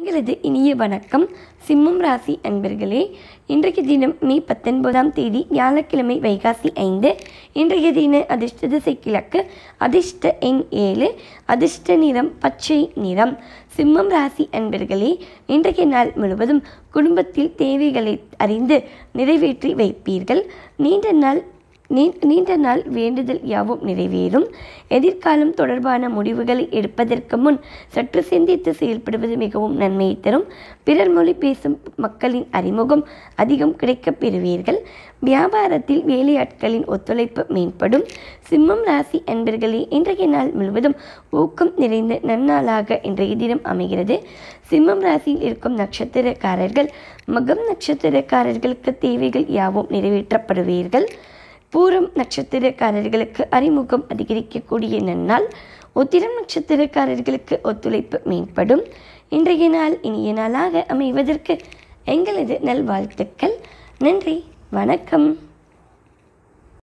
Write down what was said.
எங்களது இனிய வணக்கம் சிம்மம் ராசி அன்பர்களே இன்றைய தினம் மே பத்தொன்பதாம் தேதி வியாழக்கிழமை வைகாசி ஐந்து இன்றைய தின அதிர்ஷ்ட திசை கிழக்கு அதிர்ஷ்ட எண் ஏழு அதிர்ஷ்ட நிறம் பச்சை நிறம் சிம்மம் ராசி அன்பர்களே இன்றைய நாள் முழுவதும் குடும்பத்தில் தேவைகளை அறிந்து நிறைவேற்றி வைப்பீர்கள் நீண்ட நாள் நீ நீண்ட நாள் வேண்டுதல் யாவும் நிறைவேறும் எதிர்காலம் தொடர்பான முடிவுகளை எடுப்பதற்கு முன் சற்று சிந்தித்து செயல்படுவது மிகவும் நன்மையை தரும் பிறர் மொழி பேசும் மக்களின் அறிமுகம் அதிகம் கிடைக்கப் பெறுவீர்கள் வியாபாரத்தில் வேலையாட்களின் ஒத்துழைப்பு மேம்படும் சிம்மம் ராசி அன்பர்களே இன்றைய நாள் முழுவதும் ஊக்கம் நிறைந்த நன்னாளாக இன்றைய தினம் அமைகிறது சிம்மம் ராசியில் இருக்கும் நட்சத்திரக்காரர்கள் மகம் நட்சத்திரக்காரர்களுக்கு தேவைகள் யாவும் நிறைவேற்றப்படுவீர்கள் பூரம் நட்சத்திரக்காரர்களுக்கு அறிமுகம் அதிகரிக்கக்கூடிய நன்னாள் உத்திரம் நட்சத்திரக்காரர்களுக்கு ஒத்துழைப்பு மேம்படும் இன்றைய நாள் இனிய நாளாக அமைவதற்கு எங்களது நல்வாழ்த்துக்கள் நன்றி வணக்கம்